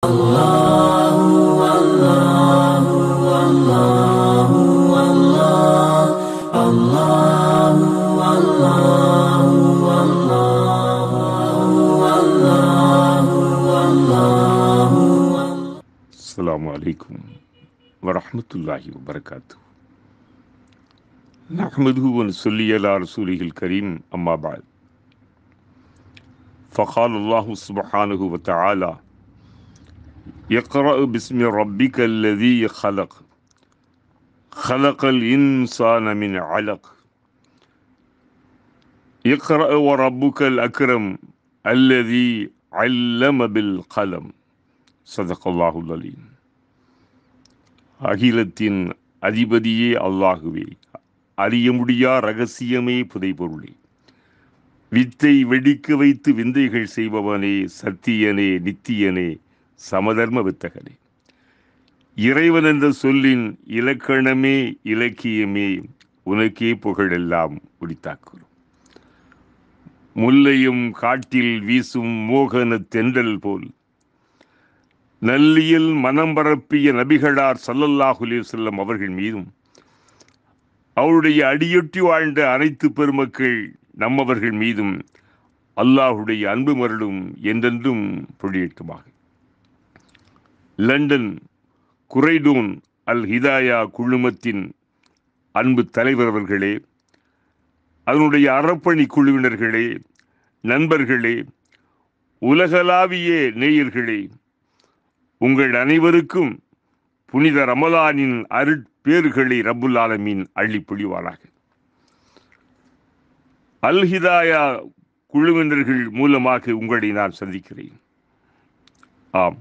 السلام عليكم ورحمة الله وبركاته نحمده ونصلي على رسوله الكريم أما بعد فقال الله سبحانه وتعالى يقرأ باسم ربك الذي خلق خلق الإنسان من علق اقرأ وربك الأكرم الذي علم بالقلم சதகல்லாஹுல் அலீம் அகிலத்தின் அதிபதியே அல்லாகுவே அறிய முடியா ரகசியமே புதைபொருளே வித்தை வெடிக்க வைத்து விந்தைகள் செய்பவனே சத்தியனே நித்தியனே சமதர்ம வித்தகனே இறைவன் என்ற சொல்லின் இலக்கணமே இலக்கியமே உனக்கே புகழெல்லாம் உரித்தாக்குறோம் முல்லையும் காட்டில் வீசும் மோகன தென்றல் போல் நல்லியல் மனம் பரப்பிய நபிகளார் சல்லல்லாஹு செல்லம் அவர்கள் மீதும் அவருடைய அடியொட்டி வாழ்ந்த அனைத்து பெருமக்கள் நம்மவர்கள் மீதும் அல்லாஹுடைய அன்பு மருளும் என்றென்றும் பொழியட்டுமாக லண்டன் குரைடூன் அல் ஹிதாயா குழுமத்தின் அன்பு தலைவர் அவர்களே அதனுடைய அறப்பணி குழுவினர்களே நண்பர்களே உலகளாவிய நேயர்களே உங்கள் அனைவருக்கும் புனித ரமலானின் அருட்பேறுகளை ரப்புல் ஆலமீன் அள்ளி பொழிவாராக அல்ஹிதாயா குழுவினர்கள் மூலமாக உங்களை நான் சந்திக்கிறேன் ஆம்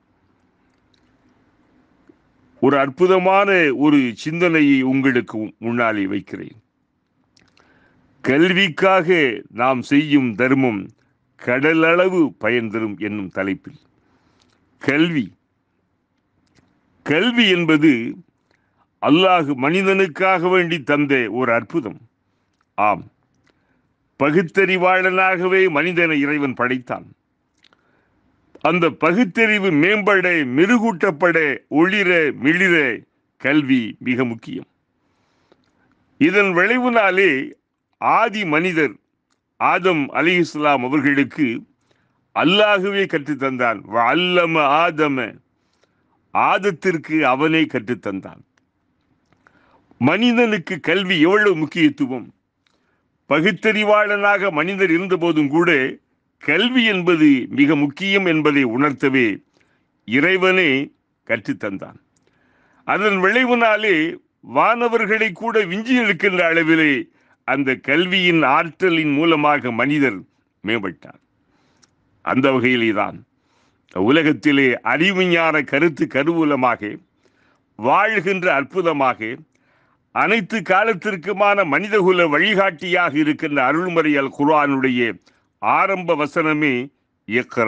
ஒரு அற்புதமான ஒரு சிந்தனையை உங்களுக்கு முன்னாலே வைக்கிறேன் கல்விக்காக நாம் செய்யும் தர்மம் கடலளவு பயன் தரும் என்னும் தலைப்பில் கல்வி கல்வி என்பது அல்லாஹ் மனிதனுக்காக வேண்டி தந்த ஒரு அற்புதம் ஆம் பகுத்தறிவாளனாகவே மனிதனை இறைவன் படைத்தான் அந்த பகுத்தறிவு மேம்பட மெருகூட்டப்பட ஒளிர மிளிர கல்வி மிக முக்கியம் இதன் விளைவினாலே ஆதி மனிதர் ஆதம் அலி இஸ்லாம் அவர்களுக்கு அல்லாகவே கற்றுத்தந்தான் அல்லம ஆதம ஆதத்திற்கு அவனே கற்றுத்தந்தான் மனிதனுக்கு கல்வி எவ்வளவு முக்கியத்துவம் பகுத்தறிவாளனாக மனிதர் இருந்தபோதும் கூட கல்வி என்பது மிக முக்கியம் என்பதை உணர்த்தவே இறைவனே கற்றுத்தந்தான் அதன் விளைவினாலே வானவர்களை கூட விஞ்சி இருக்கின்ற அளவிலே அந்த கல்வியின் ஆற்றலின் மூலமாக மனிதர் மேம்பட்டார் அந்த வகையிலே தான் உலகத்திலே அறிவுஞான கருத்து கருவூலமாக வாழ்கின்ற அற்புதமாக அனைத்து காலத்திற்குமான மனிதகுல வழிகாட்டியாக இருக்கின்ற அருள்மறை அல் குர்ஆனுடைய ஆரம்ப வசனமே இக்கர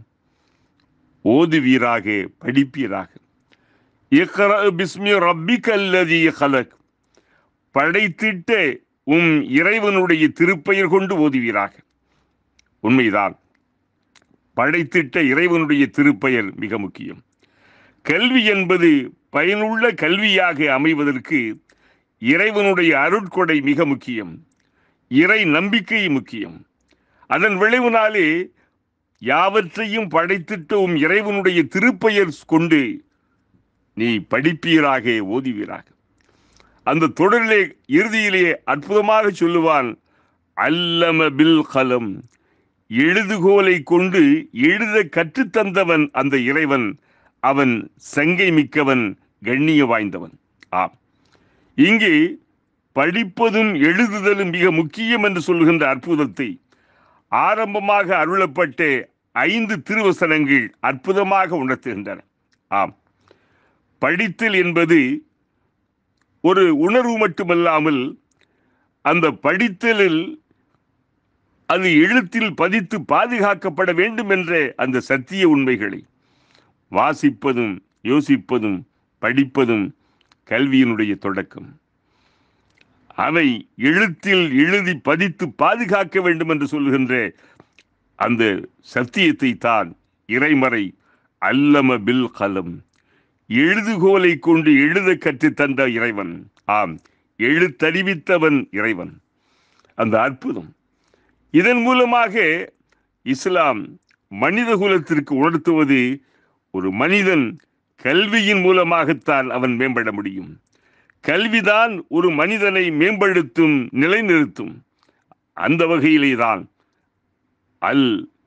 ஓதுவீராக படிப்பீராக இக்கர பிஸ்மி ரப்பிக் அல்லதி கலக் படைத்திட்ட உம் இறைவனுடைய திருப்பெயர் கொண்டு ஓதுவீராக உண்மைதான் படைத்திட்ட இறைவனுடைய திருப்பெயர் மிக முக்கியம் கல்வி என்பது பயனுள்ள கல்வியாக அமைவதற்கு இறைவனுடைய அருட்கொடை மிக முக்கியம் இறை நம்பிக்கை முக்கியம் அதன் விளைவினாலே யாவற்றையும் படைத்திட்டவும் இறைவனுடைய திருப்பெயர் கொண்டு நீ படிப்பீராக ஓதுவீராக அந்த தொடரிலே இறுதியிலே அற்புதமாக சொல்லுவான் அல்லம பில் கலம் எழுதுகோலை கொண்டு எழுத கற்றுத்தந்தவன் அந்த இறைவன் அவன் சங்கை மிக்கவன் கண்ணிய வாய்ந்தவன் ஆம் இங்கே படிப்பதும் எழுதுதலும் மிக முக்கியம் என்று சொல்கின்ற அற்புதத்தை ஆரம்பமாக அருளப்பட்ட ஐந்து திருவசனங்கள் அற்புதமாக உணர்த்துகின்றன ஆம் படித்தல் என்பது ஒரு உணர்வு மட்டுமல்லாமல் அந்த படித்தலில் அது எழுத்தில் பதித்து பாதுகாக்கப்பட வேண்டும் என்ற அந்த சத்திய உண்மைகளை வாசிப்பதும் யோசிப்பதும் படிப்பதும் கல்வியினுடைய தொடக்கம் அவை எழுத்தில் எழுதி பதித்து பாதுகாக்க வேண்டும் என்று சொல்கின்ற அந்த சத்தியத்தை தான் இறைமறை அல்லம பில் கலம் எழுதுகோலை கொண்டு எழுத கற்றுத் தந்த இறைவன் ஆம் எழுத்தறிவித்தவன் இறைவன் அந்த அற்புதம் இதன் மூலமாக இஸ்லாம் மனித குலத்திற்கு உணர்த்துவது ஒரு மனிதன் கல்வியின் மூலமாகத்தான் அவன் மேம்பட முடியும் கல்விதான் ஒரு மனிதனை மேம்படுத்தும் நிலைநிறுத்தும் அந்த வகையிலே தான் அல்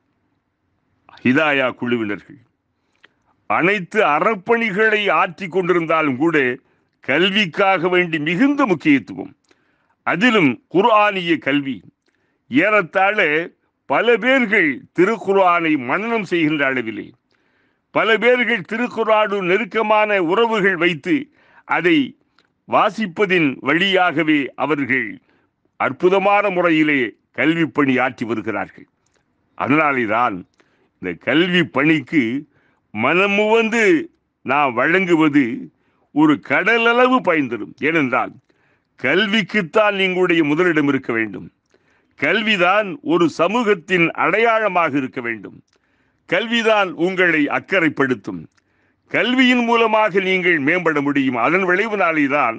ஹிதாயா குழுவினர்கள் அனைத்து அறப்பணிகளை ஆற்றி கொண்டிருந்தாலும் கூட கல்விக்காக வேண்டி மிகுந்த முக்கியத்துவம் அதிலும் குர்ஆனிய கல்வி ஏறத்தாழ பல பேர்கள் திருக்குர்ஆனை மனனம் செய்கின்ற அளவிலே பல பேர்கள் திருக்குர்ஆனு நெருக்கமான உறவுகள் வைத்து அதை வாசிப்பதின் வழியாகவே அவர்கள் அற்புதமான முறையிலே கல்வி பணி ஆற்றி வருகிறார்கள் அதனாலே தான் இந்த கல்வி பணிக்கு மனமுவந்து நாம் வழங்குவது ஒரு கடலளவு பயன்தரும் ஏனென்றால் கல்விக்குத்தான் நீங்களுடைய முதலிடம் இருக்க வேண்டும் கல்விதான் ஒரு சமூகத்தின் அடையாளமாக இருக்க வேண்டும் கல்விதான் உங்களை அக்கறைப்படுத்தும் கல்வியின் மூலமாக நீங்கள் மேம்பட முடியும் அதன் விளைவினாலேதான்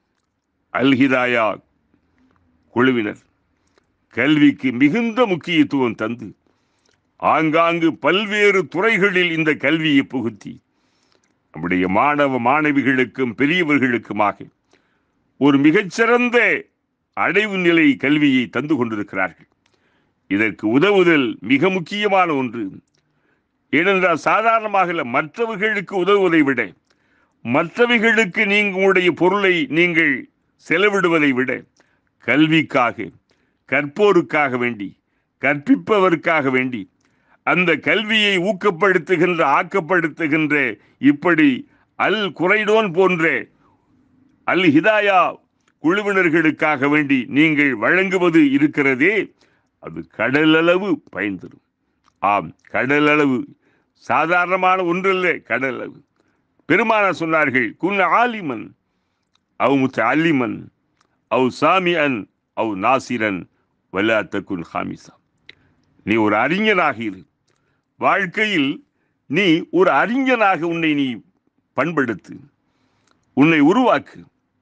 அல்ஹிதாயா குழுவினர் கல்விக்கு மிகுந்த முக்கியத்துவம் தந்து ஆங்காங்கு பல்வேறு துறைகளில் இந்த கல்வியை புகுத்தி நம்முடைய மாணவ மாணவிகளுக்கும் பெரியவர்களுக்குமாக ஒரு மிகச்சிறந்த அடைவு நிலை கல்வியை தந்து கொண்டிருக்கிறார்கள் இதற்கு உதவுதல் மிக முக்கியமான ஒன்று ஏனென்றால் சாதாரணமாக இல்ல, மற்றவர்களுக்கு உதவுவதை விட மற்றவைகளுக்கு நீங்களுடைய பொருளை நீங்கள் செலவிடுவதை விட கல்விக்காக கற்போருக்காக வேண்டி கற்பிப்பவருக்காக வேண்டி அந்த கல்வியை ஊக்கப்படுத்துகின்ற ஆக்கப்படுத்துகின்ற இப்படி அல் குறைடோன் போன்ற அல் ஹிதாயா குழுவினர்களுக்காக வேண்டி நீங்கள் வழங்குவது இருக்கிறதே அது கடலளவு பயன் தரும் ஆம் கடலளவு சாதாரணமான ஒன்றல்ல கடலளவு பெருமானார் சொன்னார்கள் குன் ஆலிமன் அவ் முத்த அல்லிமன் அவ் சாமியன் அவ் நாசிரன் வல்லா தக்குன் ஹாமிசா நீ ஒரு அறிஞனாக இரு வாழ்க்கையில் நீ ஒரு அறிஞனாக உன்னை நீ பண்படுத்து உன்னை உருவாக்கு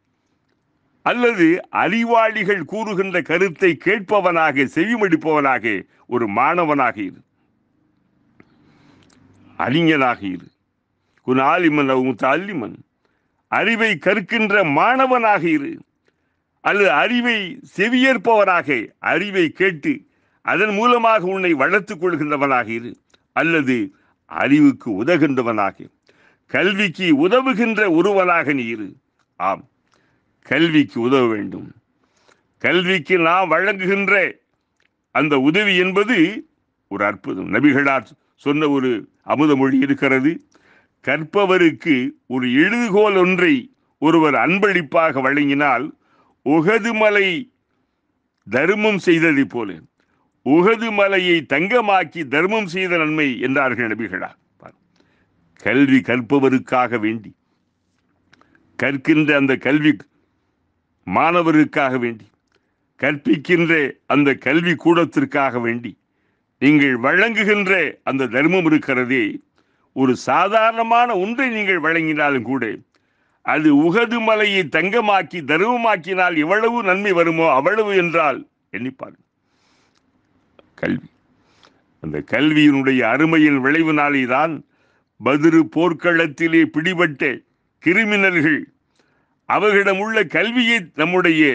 அல்லது அறிவாளிகள் கூறுகின்ற கருத்தை கேட்பவனாக செவிமடிப்பவனாக ஒரு மாணவனாக இரு அறிஞனாக இரு குன் ஆலிமன் அவ் முத்த அல்லிமன் அறிவை கற்கின்ற மாணவனாக இரு அல்லது அறிவை செவியேற்பவனாக அறிவை கேட்டு அதன் மூலமாக உன்னை வளர்த்துக் கொள்கின்றவனாக இரு அல்லது அறிவுக்கு உதகின்றவனாக கல்விக்கு உதவுகின்ற ஒருவனாக நீ இரு ஆம் கல்விக்கு உதவ வேண்டும் கல்விக்கு நாம் வழங்குகின்ற அந்த உதவி என்பது ஒரு அற்புதம் நபிகளார் சொன்ன ஒரு அமுத மொழி இருக்கிறது கற்பவருக்கு ஒரு எழுதுகோல் ஒன்றை ஒருவர் அன்பளிப்பாக வழங்கினால் உகது மலை தர்மம் செய்ததை போல உகது மலையை தங்கமாக்கி தர்மம் செய்த நன்மை என்றார்கள் நபிகளார் பார். கல்வி கற்பவருக்காக வேண்டி கற்கின்ற அந்த கல்வி மாணவருக்காக வேண்டி கற்பிக்கின்ற அந்த கல்வி கூடத்திற்காக வேண்டி நீங்கள் வழங்குகின்ற அந்த தர்மம் இருக்கிறதே ஒரு சாதாரணமான ஒன்றை நீங்கள் வழங்கினாலும் கூட அது உகது மலையை தங்கமாக்கி தர்மமாக்கினால் எவ்வளவு நன்மை வருமோ அவ்வளவு என்றால் எண்ணிப்பார் கல்வி அந்த கல்வியினுடைய அருமையின் விளைவினாலே தான் பதிரு போர்க்களத்திலே பிடிபட்ட கிரிமினல்கள் அவர்களிடம் உள்ள கல்வியை நம்முடைய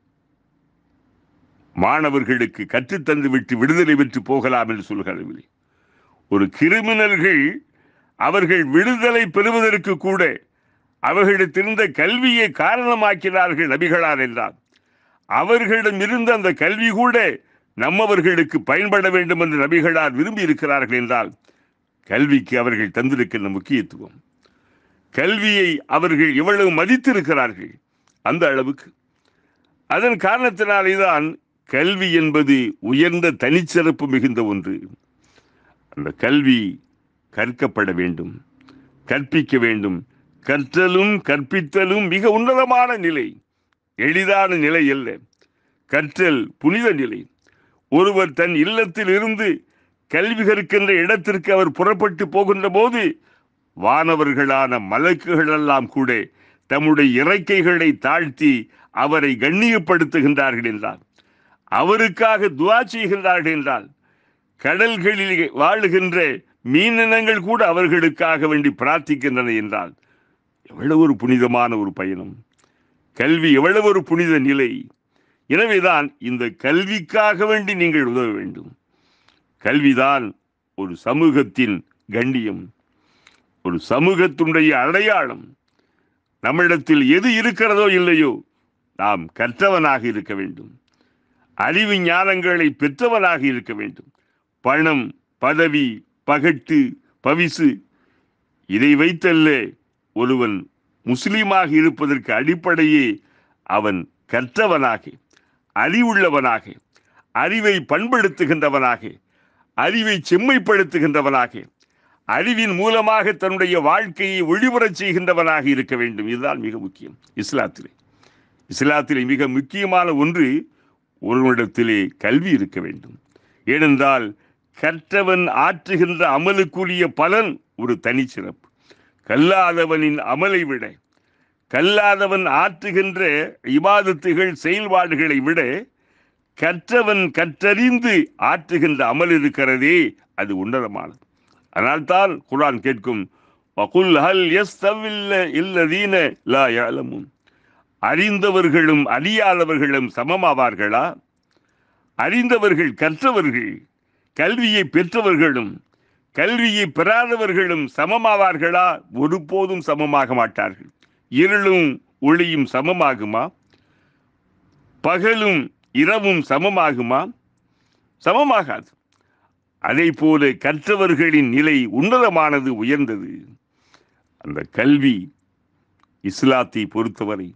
மாணவர்களுக்கு கற்றுத்தந்து விட்டு விடுதலை பெற்று போகலாம் என்று சொல்கிறவில்லை ஒரு கிரிமினல்கள் அவர்கள் விடுதலை பெறுவதற்கு கூட அவர்களிடத்திருந்த கல்வியை காரணமாக்கினார்கள் நபிகளார் என்றார் அவர்களிடம் இருந்த அந்த கல்வி கூட நம்மவர்களுக்கு பயன்பட வேண்டும் என்று நபிகளார் விரும்பி இருக்கிறார்கள் என்றால் கல்விக்கு அவர்கள் தந்திருக்கின்ற முக்கியத்துவம் கல்வியை அவர்கள் எவ்வளவு மதித்திருக்கிறார்கள் அந்த அளவுக்கு அதன் காரணத்தினாலேதான் கல்வி என்பது உயர்ந்த தனிச்சிறப்பு மிகுந்த ஒன்று அந்த கல்வி கற்கப்பட வேண்டும் கற்பிக்க வேண்டும் கற்றலும் கற்பித்தலும் மிக உன்னதமான நிலை எளிதான நிலை அல்ல கற்றல் புனித நிலை ஒருவர் தன் இல்லத்தில் இருந்து கல்வி கற்கின்ற இடத்திற்கு அவர் புறப்பட்டு போகின்ற போது வானவர்களான மலக்குகளெல்லாம் கூட தம்முடைய இறக்கைகளை தாழ்த்தி அவரை கண்ணியப்படுத்துகின்றார்கள் என்றால் அவருக்காக துவா செய்கின்றார்கள் என்றால் கடல்களில் வாழுகின்ற மீனினங்கள் கூட அவர்களுக்காக வேண்டி பிரார்த்திக்கின்றன என்றால் எவ்வளவு ஒரு புனிதமான ஒரு பயணம் கல்வி எவ்வளவு ஒரு புனித நிலை எனவேதான் இந்த கல்விக்காக வேண்டி நீங்கள் உதவ வேண்டும் கல்விதான் ஒரு சமூகத்தின் கண்ணியம் ஒரு சமூகத்தினுடைய அடையாளம் நம்மிடத்தில் எது இருக்கிறதோ இல்லையோ நாம் கற்றவனாக இருக்க வேண்டும் அறிவு ஞானங்களை பெற்றவனாக இருக்க வேண்டும் பணம் பதவி பகட்டு பவிசு இதை வைத்தல்ல ஒருவன் முஸ்லீமாக இருப்பதற்கு அடிப்படையே அவன் கற்றவனாக அறிவுள்ளவனாக அறிவை பண்படுத்துகின்றவனாக அறிவை செம்மைப்படுத்துகின்றவனாக அறிவின் மூலமாக தன்னுடைய வாழ்க்கையை ஒளிபரச் செய்கின்றவனாக இருக்க வேண்டும் இதுதான் மிக முக்கியம் இஸ்லாத்திலே இஸ்லாத்திலே மிக முக்கியமான ஒன்று ஒருவனிடத்திலே கல்வி இருக்க வேண்டும் ஏனென்றால் கற்றவன் ஆற்றுகின்ற அமலுக்குரிய பலன் ஒரு தனிச்சிறப்பு கல்லாதவனின் அமலை விட கல்லாதவன் ஆற்றுகின்ற இபாதத்துகள் செயல்பாடுகளை விட கற்றவன் கற்றறிந்து ஆற்றுகின்ற அமல் இருக்கிறதே அது உன்னதமானது அதனால்தான் குரான் கேட்கும் வகுல் ஹல் யஸ்தவில்ல இல்லதீன லா யஅலமுன் அறிந்தவர்களும் அறியாதவர்களும் சமமாவார்களா அறிந்தவர்கள் கற்றவர்கள் கல்வியை பெற்றவர்களும் கல்வியை பெறாதவர்களும் சமமாவார்களா ஒருபோதும் சமமாக மாட்டார்கள் இருளும் ஒளியும் சமமாகுமா பகலும் இரவும் சமமாகுமா சமமாகாது அதே போல கற்றவர்களின் நிலை உன்னதமானது உயர்ந்தது அந்த கல்வி இஸ்லாத்தை பொறுத்தவரை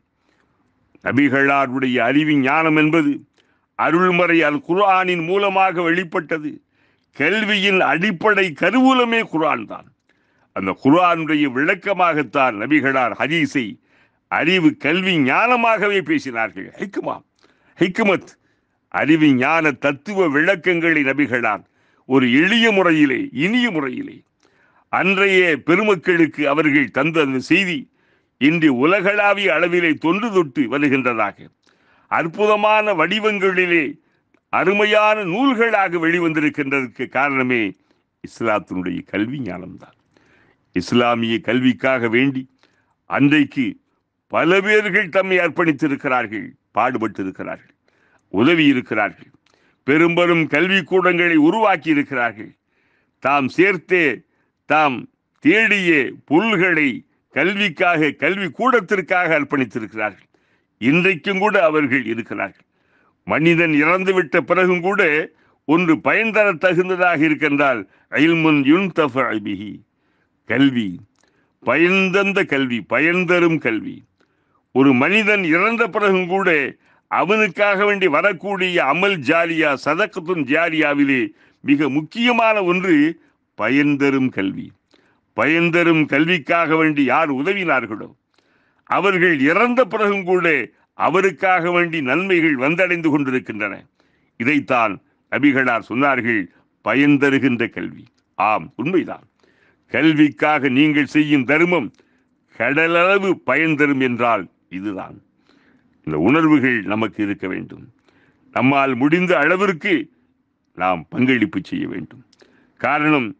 நபிகளாருடைய அறிவு ஞானம் என்பது அருள்மறை அல் குர்ஆனின் மூலமாக வெளிப்பட்டது கல்வியின் அடிப்படை கருவூலமே குர்ஆன் தான் அந்த குர்ஆனுடைய விளக்கமாகத்தான் நபிகளார் ஹதீஸை அறிவு கல்வி ஞானமாகவே பேசினார்கள் ஹிக்குமா ஹிக்குமத் அறிவு ஞான தத்துவ விளக்கங்களை நபிகளார் ஒரு எளிய முறையிலே இனிய முறையிலே அன்றைய பெருமக்களுக்கு அவர்கள் தந்த அந்த செய்தி இன்று உலகளாவிய அளவிலே தொன்று தொட்டு வருகின்றதாக அற்புதமான வடிவங்களிலே அருமையான நூல்களாக வெளிவந்திருக்கின்றதற்கு காரணமே இஸ்லாத்தினுடைய கல்வி ஞானம்தான் இஸ்லாமிய கல்விக்காக வேண்டி அன்றைக்கு பல பேர்கள் தம்மை அர்ப்பணித்திருக்கிறார்கள் பாடுபட்டிருக்கிறார்கள் உதவி இருக்கிறார்கள் பெரும்பெரும் கல்வி கூடங்களை உருவாக்கி இருக்கிறார்கள் தாம் சேர்த்தே தாம் தேடிய பொருள்களை கல்விக்காக கல்வி கூடத்திற்காக அர்ப்பணித்திருக்கிறார்கள் இன்றைக்கும் கூட அவர்கள் இருக்கிறார்கள் மனிதன் இறந்துவிட்ட பிறகும் கூட ஒன்று பயன் தர தகுந்ததாக இருக்கின்றால் அயில்முன் யுன் பிஹி கல்வி பயன்தந்த கல்வி பயன் தரும் கல்வி ஒரு மனிதன் இறந்த பிறகும் கூட அவனுக்காக வேண்டி வரக்கூடிய அமல் ஜாரியா சதக்கத்துன் ஜாரியாவிலே மிக முக்கியமான ஒன்று பயன் தரும் கல்வி பயன் தரும் கல்விக்காக வேண்டி யார் உதவினார்களோ அவர்கள் இறந்த பிறகும் கூட அவருக்காக வேண்டி நன்மைகள் வந்தடைந்து கொண்டிருக்கின்றன இதைத்தான் நபிகளார் சொன்னார்கள் பயன் தருகின்ற கல்வி ஆம் உண்மைதான் கல்விக்காக நீங்கள் செய்யும் தர்மம் கடலளவு பயன் தரும் என்றால் இதுதான் இந்த உணர்வுகள் நமக்கு இருக்க வேண்டும் நம்மால் முடிந்த அளவிற்கு நாம் பங்களிப்பு செய்ய வேண்டும் காரணம்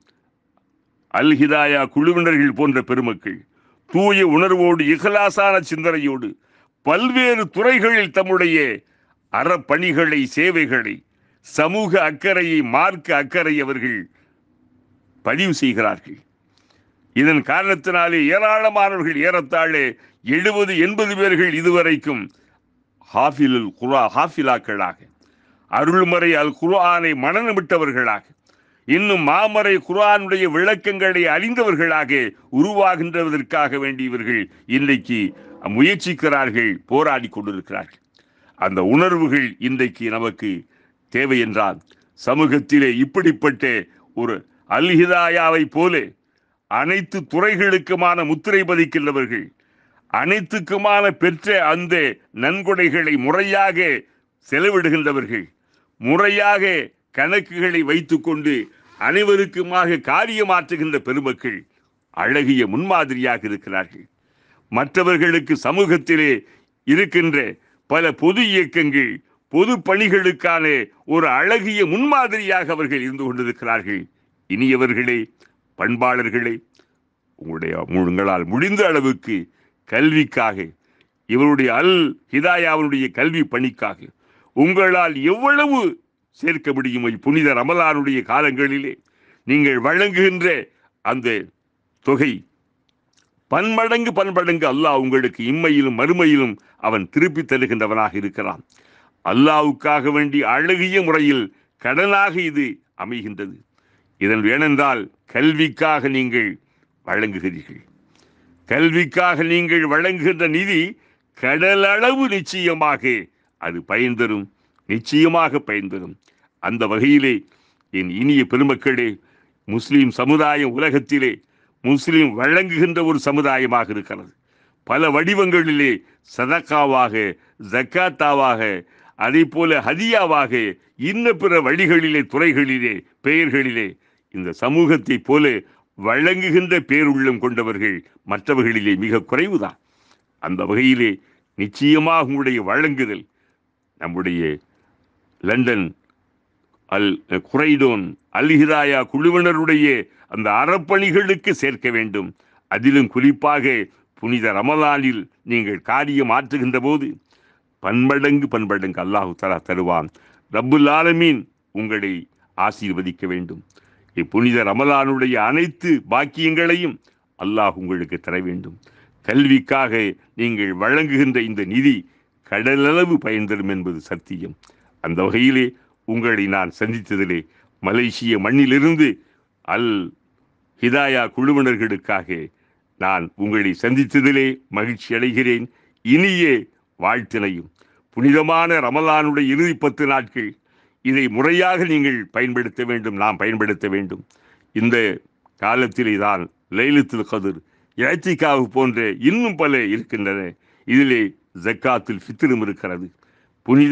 அல் ஹிதாயா குழுவினர்கள் போன்ற பெருமக்கள் தூய உணர்வோடு இகலாசான சிந்தனையோடு பல்வேறு துறைகளில் தம்முடைய அறப்பணிகளை சேவைகளை சமூக அக்கறையை மார்க்க அக்கறை அவர்கள் பதிவு செய்கிறார்கள் இதன் காரணத்தினாலே ஏராளமானவர்கள் ஏறத்தாழே எழுபது எண்பது பேர்கள் இதுவரைக்கும் ஹாஃபில் குரா ஹாஃபிலாக்களாக அருள்மறை அல் குர்ஆனை மனநமிட்டவர்களாக இன்னும் மாமறை குர்ஆனுடைய விளக்கங்களை அறிந்தவர்களாக உருவாகின்றதற்காக வேண்டி இவர்கள் இன்றைக்கு முயற்சிக்கிறார்கள் போராடி கொண்டிருக்கிறார்கள் அந்த உணர்வுகள் இன்றைக்கு நமக்கு தேவை என்றால் சமூகத்திலே இப்படிப்பட்ட ஒரு அல்ஹிதாயாவை போல அனைத்து துறைகளுக்குமான முத்திரை பதிக்கின்றவர்கள் அனைத்துக்குமான பெற்ற அந்த நன்கொடைகளை முறையாக செலவிடுகின்றவர்கள் முறையாக கணக்குகளை வைத்துக்கொண்டு அனைவருக்குமாக காரியமாற்றுகின்ற பெருமக்கள் அழகிய முன்மாதிரியாக இருக்கிறார்கள் மற்றவர்களுக்கு சமூகத்திலே இருக்கின்ற பல பொது இயக்கங்கள் பொது பணிகளுக்கான ஒரு அழகிய முன்மாதிரியாக அவர்கள் இருந்து கொண்டிருக்கிறார்கள் இனியவர்களே பண்பாளர்களே உங்களுடைய உங்களால் முடிந்த அளவுக்கு கல்விக்காக இவருடைய அல் ஹிதாயாவுடைய கல்வி பணிக்காக உங்களால் எவ்வளவு சேர்க்க முடியும் புனித ரமலானுடைய காலங்களிலே நீங்கள் வழங்குகின்ற அந்த தொகை பன்மடங்கு பன்மடங்கு அல்லாஹ் உங்களுக்கு இம்மையிலும் மறுமையிலும் அவன் திருப்பி தருகின்றவனாக இருக்கிறான் அல்லாவுக்காக வேண்டி அழகிய முறையில் கடனாக இது அமைகின்றது இதன் ஏனென்றால் கல்விக்காக நீங்கள் வழங்குகிறீர்கள் கல்விக்காக நீங்கள் வழங்குகின்ற நிதி கடலளவு நிச்சயமாக அது பயன் தரும் நிச்சயமாக பயன் தரும் அந்த வகையிலே என் இனிய பெருமக்களே முஸ்லிம் சமுதாயம் உலகத்திலே முஸ்லிம் வழங்குகின்ற ஒரு சமுதாயமாக இருக்கிறது பல வடிவங்களிலே சதக்காவாக ஜக்காத்தாவாக அதே போல ஹதியாவாக இன்ன பிற வழிகளிலே துறைகளிலே பெயர்களிலே இந்த சமூகத்தைப் போல வழங்குகின்ற பேருள்ளம் கொண்டவர்கள் மற்றவர்களிலே மிக குறைவுதான் அந்த வகையிலே நிச்சயமாக உங்களுடைய வழங்குதல் நம்முடைய லண்டன் அல் குரைடோன் அல் ஹிதாயா குழுவினருடைய அந்த அறப்பணிகளுக்கு சேர்க்க வேண்டும் அதிலும் குறிப்பாக புனித ரமலானில் நீங்கள் காரியம் ஆற்றுகின்ற போது பன்மடங்கு பன்மடங்கு அல்லாஹு தலா தருவான் ரப்புல் ஆலமீன் உங்களை ஆசீர்வதிக்க வேண்டும் இப்புனித ரமலானுடைய அனைத்து பாக்கியங்களையும் அல்லாஹ் உங்களுக்கு தர வேண்டும் கல்விக்காக நீங்கள் வழங்குகின்ற இந்த நிதி கடலளவு பயன் தரும் என்பது சத்தியம் அந்த வகையிலே உங்களை நான் சந்தித்ததிலே மலேசிய மண்ணிலிருந்து அல் ஹிதாயா குழுவினர்களுக்காக நான் உங்களை சந்தித்ததிலே மகிழ்ச்சி அடைகிறேன் இனிய வாழ்த்தினையும் புனிதமான ரமலானுடைய இறுதி பத்து நாட்கள் இதை முறையாக நீங்கள் பயன்படுத்த வேண்டும் நாம் பயன்படுத்த வேண்டும் இந்த காலத்திலே தான் லைலத்துல் கதிர் இழத்திக்காவு போன்ற இன்னும் பல இருக்கின்றன இதிலே ஜக்காத்தில் ஃபித்ரும் இருக்கிறது புனித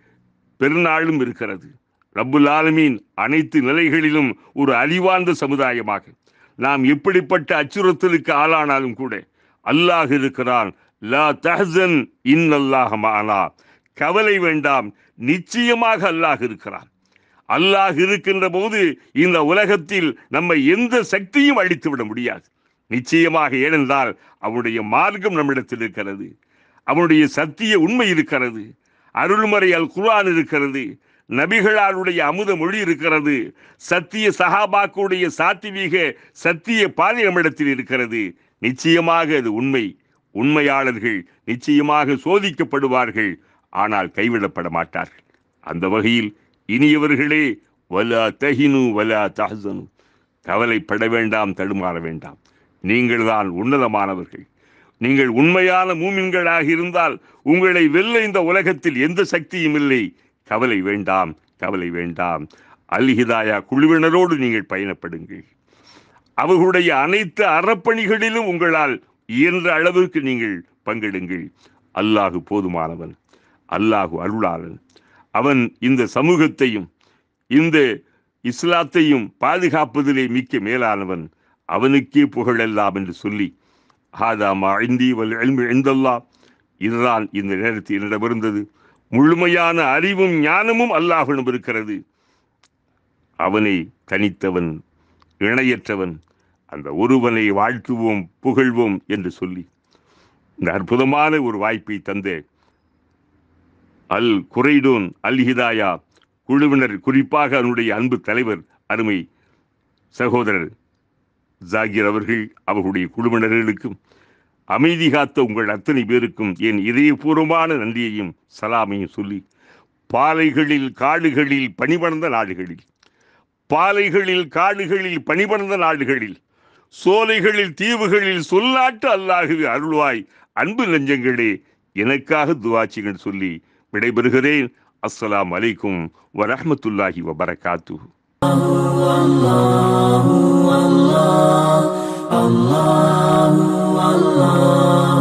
பெருநாளும் இருக்கிறது ரப்புல் ஆலமீன் அனைத்து நிலைகளிலும் ஒரு அறிவார்ந்த சமுதாயமாக நாம் எப்படிப்பட்ட அச்சுறுத்தலுக்கு ஆளானாலும் கூட அல்லாஹ் இருக்கிறான் லா தஹசன் இன் அல்லாஹ் மானா கவலை வேண்டாம் நிச்சயமாக அல்லாஹ் இருக்கிறான் அல்லாஹ் இருக்கின்ற போது இந்த உலகத்தில் நம்ம எந்த சக்தியும் அழித்து விட முடியாது நிச்சயமாக ஏனென்றால் அவனுடைய மார்க்கம் நம்மிடத்தில் இருக்கிறது அவனுடைய சத்திய உண்மை இருக்கிறது அருள்மறை அல் குர்ஆன் இருக்கிறது நபிகளாருடைய அமுத மொழி இருக்கிறது சத்திய சஹாபாக்குடைய சாத்திவீக சத்திய பாதை நம்மிடத்தில் இருக்கிறது நிச்சயமாக அது உண்மை உண்மையாளர்கள் நிச்சயமாக சோதிக்கப்படுவார்கள் ஆனால் கைவிடப்பட மாட்டார்கள் அந்த வகையில் இனியவர்களே வலா தஹினு வலா தஹசனு கவலைப்பட வேண்டாம் தடுமாற வேண்டாம் நீங்கள் தான் உன்னதமானவர்கள் நீங்கள் உண்மையான மூமின்களாக இருந்தால் உங்களை வெல்ல இந்த உலகத்தில் எந்த சக்தியும் இல்லை கவலை வேண்டாம் கவலை வேண்டாம் அல் ஹிதாயா குழுவினரோடு நீங்கள் பயணப்படுங்கள் அவர்களுடைய அனைத்து அறப்பணிகளிலும் உங்களால் இயன்ற அளவிற்கு நீங்கள் பங்கெடுங்கள் அல்லாஹு போதுமானவன் அல்லாஹு அருளாளன் அவன் இந்த சமூகத்தையும் இந்த இஸ்லாத்தையும் பாதுகாப்பதிலே மிக்க மேலானவன் அவனுக்கே புகழெல்லாம் என்று சொல்லி ஹாதாமா ஐந்தி வல் எல்மு எந்தல்லா இதுதான் இந்த நேரத்தில் என்னிடமிருந்தது முழுமையான அறிவும் ஞானமும் அல்லாஹிடம் இருக்கிறது அவனை தனித்தவன் இணையற்றவன் அந்த ஒருவனை வாழ்த்துவோம் புகழ்வோம் என்று சொல்லி இந்த அற்புதமான ஒரு வாய்ப்பை தந்த அல் குரைடோன் அல் ஹிதாயா குழுவினர் குறிப்பாக அவனுடைய அன்பு தலைவர் அருமை சகோதரர் ஜாகிர் அவர்கள் அவர்களுடைய குழுவினர்களுக்கும் அமைதி காத்த உங்கள் அத்தனை பேருக்கும் என் இதயபூர்வமான நன்றியையும் சலாமையும் சொல்லி பாலைகளில் காடுகளில் பணிபடர்ந்த நாடுகளில் பாலைகளில் காடுகளில் பணிபடர்ந்த நாடுகளில் சோலைகளில் தீவுகளில் சொல்லாட்டு அல்லாஹுவே அருள்வாய் அன்பு நெஞ்சங்களே எனக்காக துவாச்சிகள் சொல்லி விடைபெறுகிறேன் அஸ்ஸலாம் அலைக்கும் வரஹ்மத்துல்லாஹி வபரகாத்து Allah, Allah, Allah.